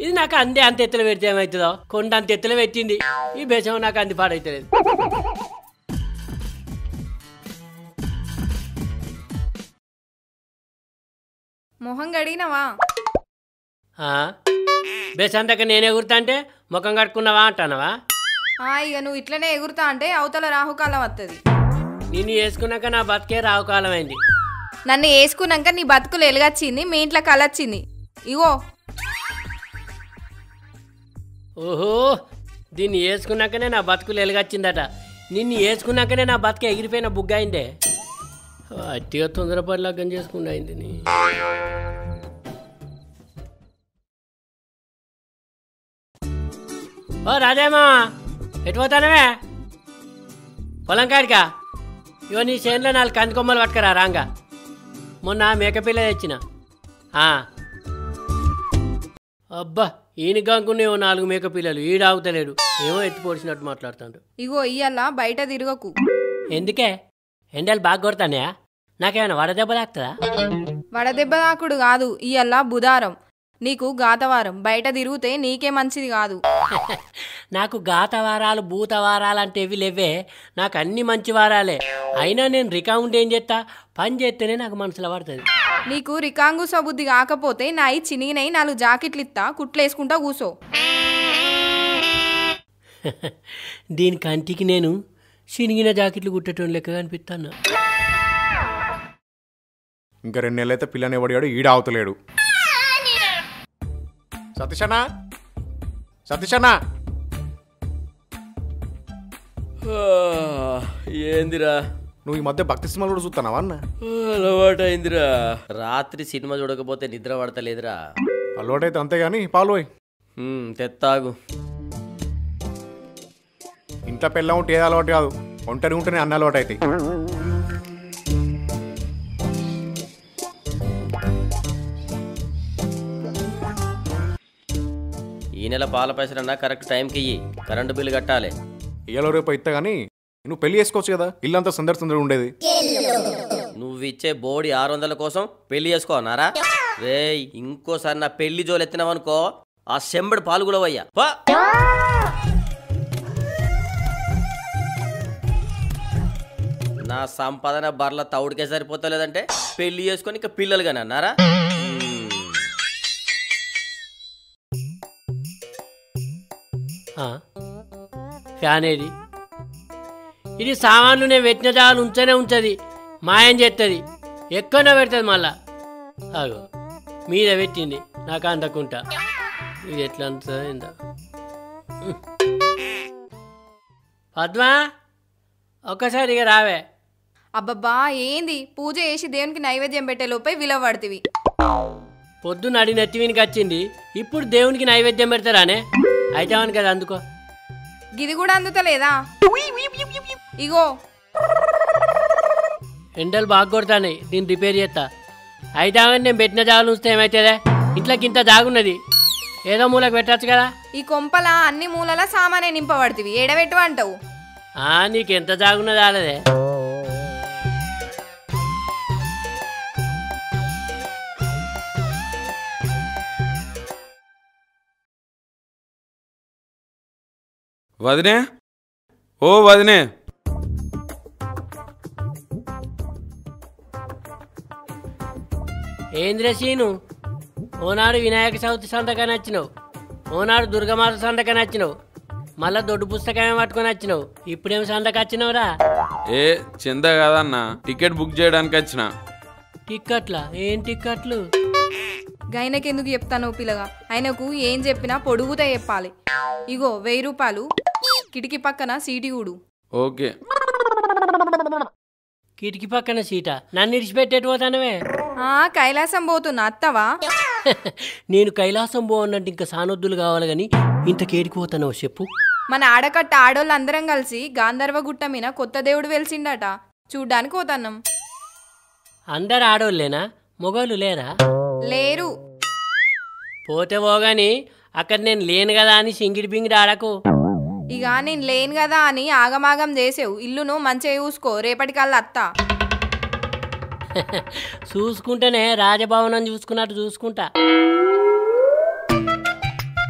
ఇది నాకు అందే అంత ఎత్తులు పెడితే ఏమవుతుందో కొండ అంత ఎత్తులు పెట్టింది ఈ బెసం నాకు అంది పాడైతలేదు మొహం గడిగినవా ఆ? బెసం దగ్గర నేను ఎగురుతా అంటే ముఖం కట్టుకున్నావా అంటానవా ఆ, ఇక నువ్వు ఇట్లనే ఎగురుతా అంటే అవతల రాహుకాలం వస్తుంది నిన్ను వేసుకున్నాక నా బతికే రావు కాలం అయింది నన్ను వేసుకున్నాక నీ బతుకులు ఎలుగొచ్చింది మీ ఇంట్లో కలొచ్చింది ఇగో ఓహో దీన్ని వేసుకున్నాకనే నా బతుకులు ఎలుగొచ్చిందట నిన్ను వేసుకున్నాకనే నా బతుకు ఎగిరిపోయిన బుగ్గ అయిందే అట్టిగా తొందరపడి లగ్గం చేసుకుండా అయింది నీ ఓ రాజేమా ఎటు పోతానవే పొలం కాడికా ఇగో నీ చేనులో నాలుగు కంది కొమ్మలు పట్టుకరా రాంగా మొన్న మేకపిల్ల తెచ్చిన ఆ. అబ్బా ఈయన గంకునేవో నాలుగు మేకపిల్లలు ఈడాగుతలేడు ఏమో ఎత్తి పొడిచినట్టు మాట్లాడుతాడు ఇగో ఇయ్యాల బయట తిరగకు ఎందుకే ఎండలు బాగా కొడతానయా నాకేమైనా వడదెబ్బ తాకుతుందా వడదెబ్బ దాకుడు కాదు ఇయ్యాల బుధారం నీకు గాతవారం బయట తిరిగితే నీకే మంచిది కాదు నాకు గాత వారాలు భూత వారాలు అంటే ఇవి లేవే నాకు అన్ని మంచి వారాలే అయినా నేను రికౌంట్ ఏం చేస్తా పని చేస్తేనే నాకు మనసులో పడుతుంది నీకు రికాంగు సబుద్ధి కాకపోతే నాయి చినిగినయి నాలుగు జాకెట్లు ఇత్తా కుట్లేసుకుంటా కూసో దీని కంటికి నేను చినిగిన జాకెట్లు కుట్టేటోని లెక్క కనిపిస్తాను ఇంకా రెండు నెలలు అయితే పిల్లని ఎవడాడు ఈడ అవతలేడు సతీషనా సతీషనా ఏందిరా నువ్వు ఈ మధ్య భక్తి సినిమాలు కూడా చూస్తున్నావా అన్న అలవాటు అయిందిరా రాత్రి సినిమా చూడకపోతే నిద్ర పడతలేదురా అలవాటైతే అంతే కానీ పాలు పోయి హ్మ్, తెత్తాగు ఇంట్లో పెళ్ళం ఉంటే ఏది అలవాటు కాదు ఒంటరి ఉంటేనే అన్న అలవాటు అవుతాయి ఈ నెల పాల పైసలన్నా కరెక్ట్ టైంకి ఇయ్యి కరెంటు బిల్లు కట్టాలి ఇయ్యాలో రేపు ఇస్తా కానీ నువ్వు పెళ్లి చేసుకోవచ్చు కదా ఇల్లంతా సందడి సందడి ఉండేది నువ్వు ఇచ్చే బోడి ఆరు వందల కోసం పెళ్లి చేసుకోనారా రేయ్ ఇంకోసారి నా పెళ్లి జోలు ఎత్తినావనుకో ఆ శంబడి పాలు కూడా వయ్యా పా నా సంపాదన బర్ల తౌడికే సరిపోతలేదంటే పెళ్లి చేసుకొని ఇక పిల్లలు కానీ అన్నారా హ్మ్. ఆ? ఫ్యాన్ ఏది ఇది సామాన్లు నేను పెట్టిన జాగాలు ఉంచనే ఉంచది మాయం చేస్తుంది ఎక్కడో పెడుతుంది మళ్ళా అగో మీద పెట్టింది నాకు అందకుంటా ఇది ఎట్లా అంత పద్మా ఒక్కసారి ఇక రావే అబ్బబ్బా ఏంది పూజ చేసి దేవునికి నైవేద్యం పెట్టే లోపే విలువబడుతుంది పొద్దున్న అడి నెత్తి వీనికి వచ్చింది ఇప్పుడు దేవునికి నైవేద్యం పెడతారానే అయితే అవును కదా అందుకో గిది కూడా అందుతలేదా ఇగో ఎండలు బాగా కొడతాయి దీన్ని రిపేర్ చేస్తా అయితే అవన్నీ నేను పెట్టిన జాగాలు ఉంచితే ఏమవుతుందే ఇంట్లోకి ఇంత జాగున్నది ఏదో మూలకు పెట్టచ్చు కదా ఈ కొంపల అన్ని మూలల సామానే నింపబడుతుంది ఏడబెట్టు అంటావు ఆ నీకు ఎంత జాగున్నది ఆలదే వదినే ఓ వదినే ఏంద్రే సీను ఓనాడు వినాయక చవితి సంతకాన్ని వచ్చినావు ఓనాడు దుర్గమాత సంతకాన్ని వచ్చినావు మళ్ళా దొడ్డు పుస్తకమే పట్టుకొని వచ్చినావు ఇప్పుడేం సంతకు వచ్చినావురా ఏ చంద కాదన్న టికెట్ బుక్ చేయడానికి వచ్చిన టిక్కెట్లా ఏం టిక్కెట్లు గైనకెందుకు చెప్తాను పిల్లగా ఆయనకు ఏం చెప్పినా పొడుగుతా చెప్పాలి ఇగో వెయ్యి రూపాయలు కిటికీ పక్కన సీటి ఊడు ఓకే కిటికీ పక్కన సీట నన్ను ఇడిచిపెట్టేటి పోతానవే ఆ కైలాసం పోతున్నా అత్తవా నేను కైలాసం పోవన్నట్టు ఇంకా సానొద్దులు కావాలి కానీ ఇంత కేడికి పోతానో చెప్పు మన ఆడకట్ట ఆడోళ్ళందరం కలిసి గాంధర్వ గుట్ట మీద కొత్త దేవుడు వెలిసిండట చూడ్డానికి పోతాన్నాం అందరు ఆడోళ్ళేనా మొగోళ్ళు లేరా లేరు పోతే పోగాని అక్కడ నేను లేను కదా అని సింగిడి బింగిడి ఆడకు ఇక నేను లేను కదా అని ఆగమాగం చేసేవు ఇల్లును మంచిగా చూసుకో రేపటికల్లా అత్త చూసుకుంటేనే రాజభవనం చూసుకున్నట్టు చూసుకుంటా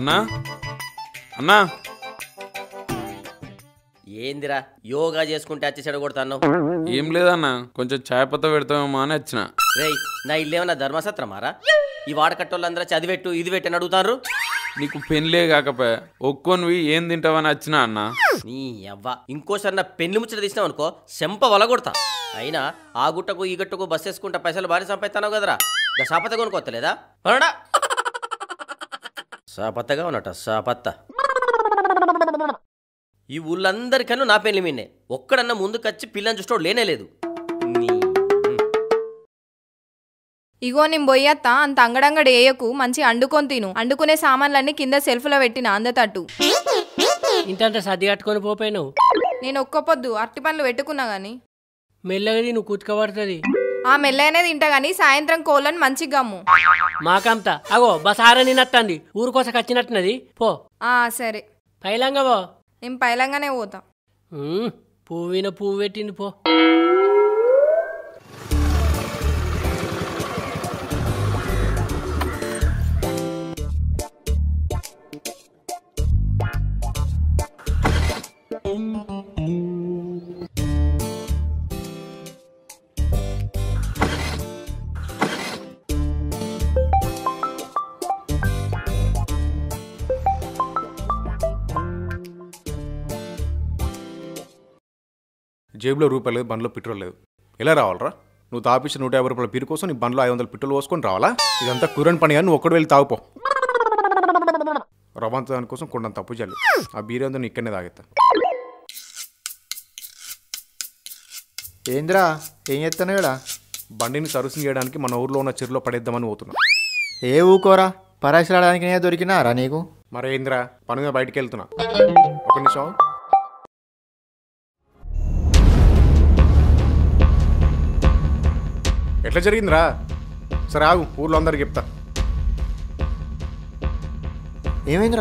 అన్నా అన్నా ఏందిరా యోగా చేసుకుంటే వచ్చి చెడగొడతాను ఏం లేదన్నా కొంచెం చాయ్ పత్త పెడతామేమో అని వచ్చిన రేయ్ నా ఇల్లేమన్నా ధర్మసత్రమారా ఈ వాడకట్టోళ్ళందరూ చదివెట్టు ఇది పెట్టని అడుగుతారు నీకు పెళ్ళే కాకపోయా ఒక్కొనివి ఏం తింటావని వచ్చినా అన్నా నీ అవ్వ ఇంకోసారి నా పెళ్లి ముచ్చట తీసినావు అనుకో చెంప వలగొడతా అయినా ఆ గుట్టకు ఈ గట్టుకు బస్ వేసుకుంటా పైసలు భారీ సంపాదిస్తాను కదరా ఇక సాపత్త కొనుక్కోతలేదా అనడా సాపత్తగా ఉన్నట సాపత్త ఈ ఊళ్ళందరికన్నా నా పెళ్లి మీనే ఒక్కడన్నా ముందుకొచ్చి పిల్లని చూసుకోడు లేనే లేదు నీ ఇగో నేను పోయత్తా అంత అంగడంగడి వేయకు మంచి అండుకొని తిను అండుకునే సామాన్లన్నీ కింద సెల్ఫ్లో పెట్టిన అందతట్టు ఇంతంత సర్ది కట్టుకొని పోపోయినావు నేను ఒక్క పొద్దు అరటి పండ్లు పెట్టుకున్నా గాని మెల్లగది నువ్వు కూతుకబడుతుంది ఆ మెల్లైనే తింటా గాని సాయంత్రం కోళ్ళని మంచిగా గమ్ము మాకంతా అగో బసారని నత్తంది ఊరికోసకు వచ్చినట్టున్నది పో ఆ సరే పైలంగా పో నేను పైలంగానే పోతా ఉమ్, పువ్విన పువ్వు పెట్టింది పో జేబులో రూపాయలు లేదు బండ్లో పెట్రోల్ లేదు ఎలా రావాలరా నువ్వు తాపించిన నూట యాభై రూపాయల పీరు కోసం నీ బండ్లో ఐదు వందల పెట్రోల్ పోసుకొని రావాలా ఇదంతా కురన్ పని కానీ నువ్వు ఒక్కడు వెళ్ళి తాగుపో రవంత దానికోసం కొండంత తప్పు చేయాలి ఆ బీర్ అంతా నీ ఇక్కడనే తాగేస్తా ఏంద్రా ఏం చేస్తాను ఇక్కడ బండిని సర్వీసింగ్ చేయడానికి మన ఊర్లో ఉన్న చెరువులో పడేద్దామని పోతున్నా ఏ ఊకోరా పరాశి రావడానికి నేను దొరికినారా నీకు మరేంద్రా పని మీద బయటికి వెళ్తున్నా ఒక నిమిషం ఎట్లా జరిగిందిరా సరే ఆగు ఊర్లో అందరికి చెప్తా ఏమైందిరా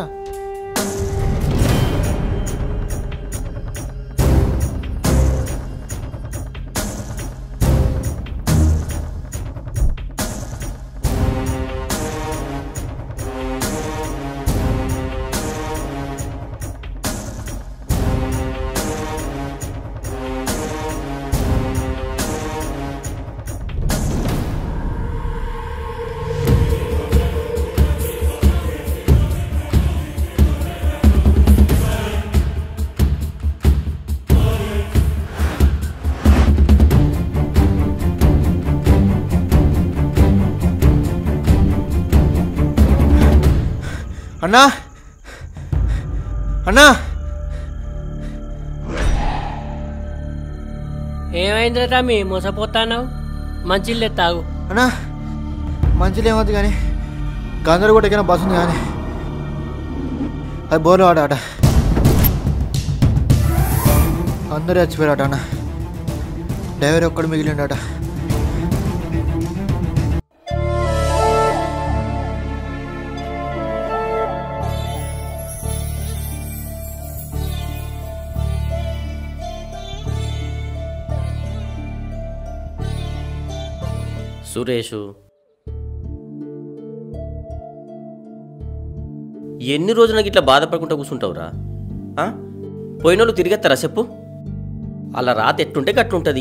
అన్నా అన్నా ఏమైందిరా తమ్మి మోసపోతాన్నావు మంచిల్లే తాగు అన్నా మంచిలో ఏమవుతుంది కానీ గందరు కూడా ఎక్కిన బస్సు ఉంది కానీ అది బోర్లు ఆడాట అందరూ చచ్చిపోయారట అన్న డ్రైవర్ ఒక్కడు మిగిలిండట సురేషు ఎన్ని రోజులు నాకు ఇట్లా బాధపడకుండా కూర్చుంటావురా ఆ? పోయినోళ్ళు తిరిగేస్తారా చెప్పు అలా రాత ఎట్టుంటే గట్టుంటది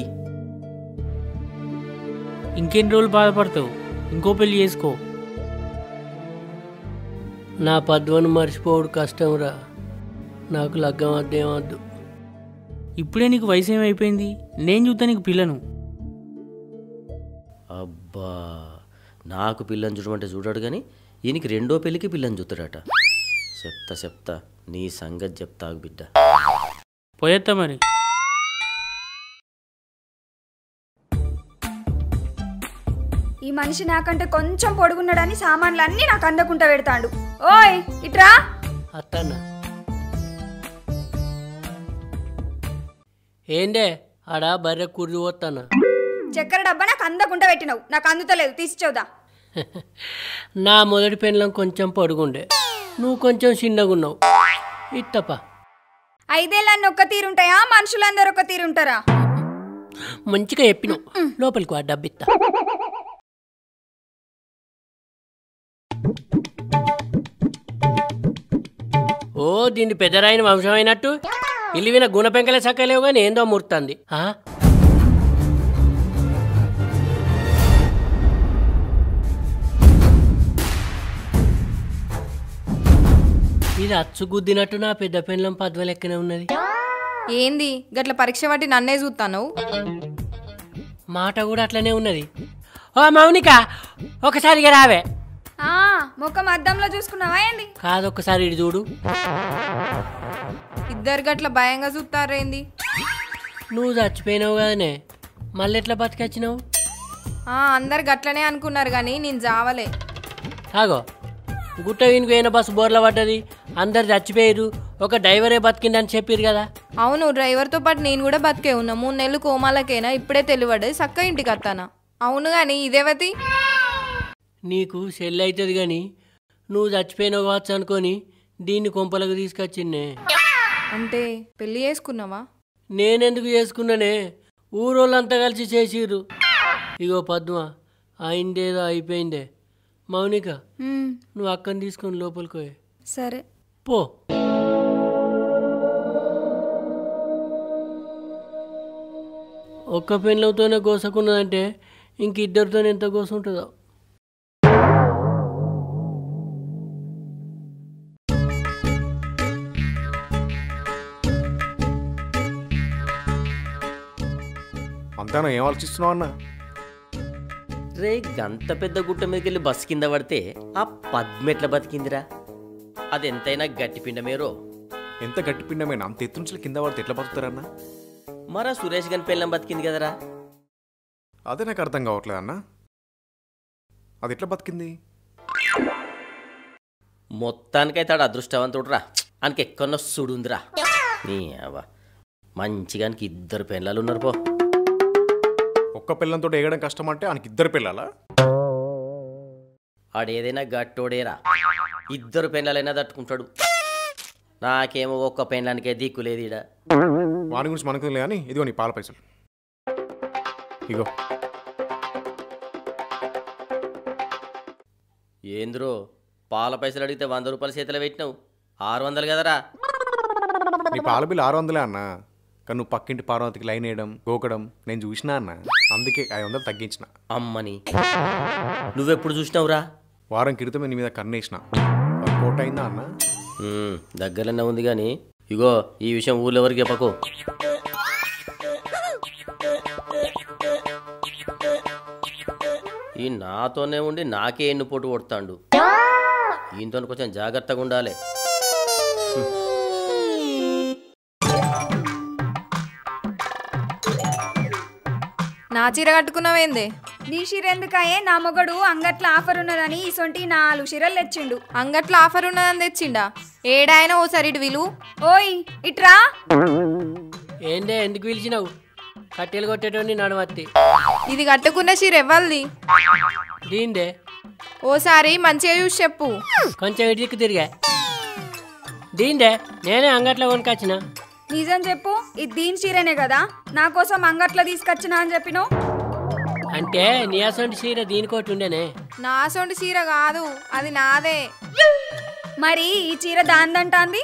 ఇంకెన్ని రోజులు బాధపడతావు ఇంకో పెళ్లి చేసుకో నా పద్వను మర్చిపోవడు కష్టంరా నాకు లగ్గం వద్దేమద్దు ఇప్పుడే నీకు వయసు ఏమైపోయింది నేను చూద్దా నీకు పిల్లను అబ్బా నాకు పిల్లని చూడమంటే చూడాడు కానీ ఈయనకి రెండో పెళ్ళికి పిల్లని చూస్తాడట చెప్తా చెప్తా నీ సంగతి చెప్తాగు బిడ్డ పోయేత్తా మరి ఈ మనిషి నాకంటే కొంచెం పొడుగున్నాడని సామాన్లన్నీ నాకు అందకుండా పెడతాడు ఓయ్ ఇట్రా అత్తన్న ఏందే ఆడ బర్రె కుర్రి పోతానా చక్కెర డబ్బా నాకు అందకుండా పెట్టినావు నాకు అందుతలేదు తీసి చూదా నా మొదటి పెళ్ళం కొంచెం పొడుగుండే నువ్వు కొంచెం చిన్నగున్నావు ఇత్తప ఐదేళ్ళన్నీ ఒక్క తీరుంటాయా మనుషులందరూ ఒక తీరుంటారా మంచిగా చెప్పినావు లోపలికి వా డబ్బిత్తా ఓ దీన్ని పెద్దరాయిన వంశమైనట్టు ఇల్లువిన గుణపెంకలే సక్కలేవు కానీ ఏందో ముర్తంది ఆ? ఇది అచ్చు గుద్దినట్టు నా పెద్ద పెళ్ళం పద్మ లెక్కనే ఉన్నది ఏంది గట్ల పరీక్ష పట్టి నన్నే చూస్తాను మాట కూడా అట్లనే ఉన్నది ఓ మౌనిక ఒకసారి ఇక రావే ఆ ముఖం అద్దంలో చూసుకున్నావా ఏంది కాదు ఒక్కసారి ఇటు చూడు ఇద్దరు గట్ల భయంగా చూస్తారేంది నువ్వు చచ్చిపోయినావు కదనే మళ్ళీ ఎట్లా బతికొచ్చినావు ఆ అందరు గట్లనే అనుకున్నారు కానీ నేను జావలే ఆగో గుట్ట వీనికి పోయిన బస్సు బోర్ల పడ్డది అందరు చచ్చిపోయారు ఒక డ్రైవరే బతికిందని చెప్పారు కదా అవును డ్రైవర్తో పాటు నేను కూడా బతికే ఉన్నా మూడు నెలలు కోమాలకైనా ఇప్పుడే తెలివడే చక్క ఇంటికి వస్తానా అవును కానీ ఇదేవతి నీకు సెల్ అవుతుంది కానీ నువ్వు చచ్చిపోయినావు కావచ్చు అనుకొని దీన్ని కొంపలకు తీసుకొచ్చిండే అంటే పెళ్లి చేసుకున్నావా నేనెందుకు చేసుకున్నానే ఊరోళ్ళంతా కలిసి చేసిర్రు ఇగో పద్మ అయిందేదో అయిపోయిందే మౌనిక హ్మ్, నువ్వు అక్కని తీసుకొని లోపలికి పోయి సరే పో ఒక్క పెళ్ళవుతోనే కోసకున్నదంటే ఇంక ఇద్దరితోనే ఎంత కోసుంటుందో అంతేనా ఏం ఆలోచిస్తున్నావు అన్న రే గంత పెద్ద గుట్ట మీదకి వెళ్ళి బస్సు కింద పడితే ఆ పద్మ ఎట్లా బతికిందిరా అది ఎంతైనా గట్టి పిండమేరో ఎంత గట్టి పిండమైన అంత ఎత్తు నుంచి కింద పడితే ఎట్లా బతుకుతారన్న మరా సురేష్ గని పెళ్ళం బతికింది కదరా అదే నాకు అర్థం కావట్లేదు అన్న అది ఎట్లా బతికింది మొత్తానికైతే ఆడు అదృష్టవంతుడురా ఆయనకి ఎక్కడో సుడుందిరా నీ అవ్వ మంచిగానికి ఇద్దరు పెళ్ళాలు ఉన్నారు పో ఒక్క పిల్లంతో ఎగడం కష్టం అంటే ఆయనకి ఇద్దరు పిల్లలా ఆడేదైనా గట్టోడేరా ఇద్దరు పెళ్ళాలైనా తట్టుకుంటాడు నాకేమో ఒక్క పెళ్ళానికే దిక్కు లేదు ఈడ వాని గురించి మనకు తెలియదు కానీ ఇదిగో నీ పాల పైసలు ఇగో ఏంద్రో పాల పైసలు అడిగితే వంద రూపాయల చేతిలో పెట్టినావు ఆరు వందలు కదరా నీ పాల బిల్లు ఆరు వందలే అన్న కానీ నువ్వు పక్కింటి పార్వతికి లైన్ వేయడం గోకడం నేను చూసినా అన్న అందుకే ఐదు వందలు తగ్గించిన అమ్మని నువ్వెప్పుడు చూసినావురా వారం క్రితమే నీ మీద కన్నేసిన అది కోట అయిందా అన్న ఉమ్, దగ్గరలోనే ఉంది కానీ ఇగో ఈ విషయం ఊళ్ళో ఎవరికి చెప్పకు ఈ నాతోనే ఉండి నాకే ఎన్ను పోటు కొడతాండు ఈయనతో కొంచెం జాగ్రత్తగా ఉండాలి నా చీర కట్టుకున్నావేందే నీ షీర ఎందుకాయే నా మొగడు అంగట్ల ఆఫర్ ఉన్నదని ఇసొంటి నాలుగు షీరలు తెచ్చిండు అంగట్లో ఆఫర్ ఉన్నదని తెచ్చిండా ఏడాయన ఓసారి ఇటు విలు ఓయ్ ఇట్రా ఏందే ఎందుకు పిలిచినావు కట్టెలు కొట్టేటోని నడవత్తి ఇది కట్టుకున్న చీర ఎవ్వరిది దీందే ఓసారి మంచిగా చూసి చెప్పు కొంచెం ఇటుకు తిరిగా దీందే నేనే అంగట్లో కొనుకొచ్చిన నిజం చెప్పు ఇది దీని చీరనే కదా నా కోసం అంగట్లో తీసుకొచ్చినా అని చెప్పినావు అంటే నీ అసొంటి చీర దీనికోటి ఉండేనే నా సొంటి చీర కాదు అది నాదే మరి ఈ చీర దాందంటాంది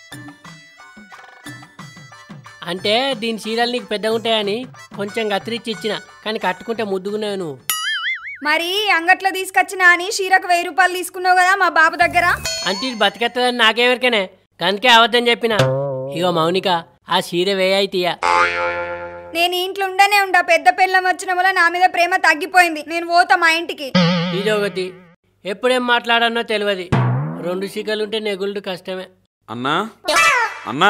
అంటే దీని చీరలు నీకు పెద్దగా ఉంటాయని కొంచెం కత్తిరించి ఇచ్చిన కానీ కట్టుకుంటే ముద్దుగున్నావు నువ్వు మరి అంగట్లో తీసుకొచ్చినా అని చీరకు వెయ్యి రూపాయలు తీసుకున్నావు కదా మా బాబు దగ్గర అంటే ఇది బతికెత్తదని నాకేమెరికనే అందుకే అవద్దని చెప్పిన ఇగో మౌనిక ఆ చీర వేయయితీయ నేను ఇంట్లో ఉండనే ఉండా పెద్ద పిల్లం వచ్చిన వల్ల నా మీద ప్రేమ తగ్గిపోయింది నేను పోతా మా ఇంటికి ఇది ఒకటి ఎప్పుడేం మాట్లాడన్నో తెలియదు రెండు సిగ్గలుంటే నెగులుడు కష్టమే అన్నా అన్నా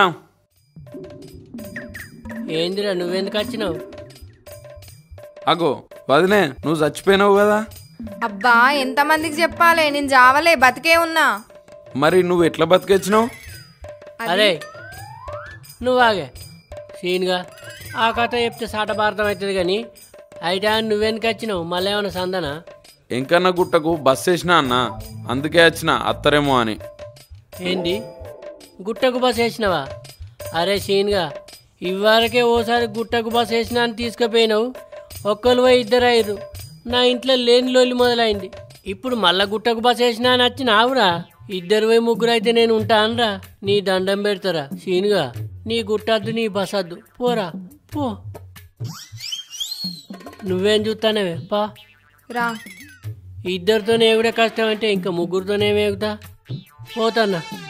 ఏందిరా నువ్వెందుకు వచ్చినావు అగో వదిలే నువ్వు చచ్చిపోయినావు కదా అబ్బా ఎంతమందికి చెప్పాలి నేను జావలే బతికే ఉన్నా మరి నువ్వు ఎట్లా బతికొచ్చినావు అరే నువ్వు ఆగే సీన్గా ఆ కథ చెప్తే సాట భారతం అవుతుంది కానీ అయితే నువ్వెందుకు వచ్చినావు మళ్ళీ ఏమైనా సందనా ఎంకన్న గుట్టకు బస్ వేసినా అన్నా అందుకే వచ్చిన అత్తరేమో అని ఏంది గుట్టకు బస్ వేసినావా అరే సీన్గా ఇవ్వరకే ఓసారి గుట్టకు బస్ వేసినా అని తీసుకుపోయినావు ఒక్కరు పోయి ఇద్దరు అయ్యారు నా ఇంట్లో లేని లోలి మొదలైంది ఇప్పుడు మళ్ళా గుట్టకు బస్ వేసినా అని వచ్చినావురా ఇద్దరు పోయి ముగ్గురు అయితే నేను ఉంటానరా నీ దండం పెడతారా సీనుగా నీ గుట్టద్దు నీ బసద్దు పోరా పో నువ్వేం చూస్తానవే పా రా ఇద్దరితోనే ఎగుడే కష్టం అంటే ఇంకా ముగ్గురితోనే ఏమేగుతా పోతాన్నా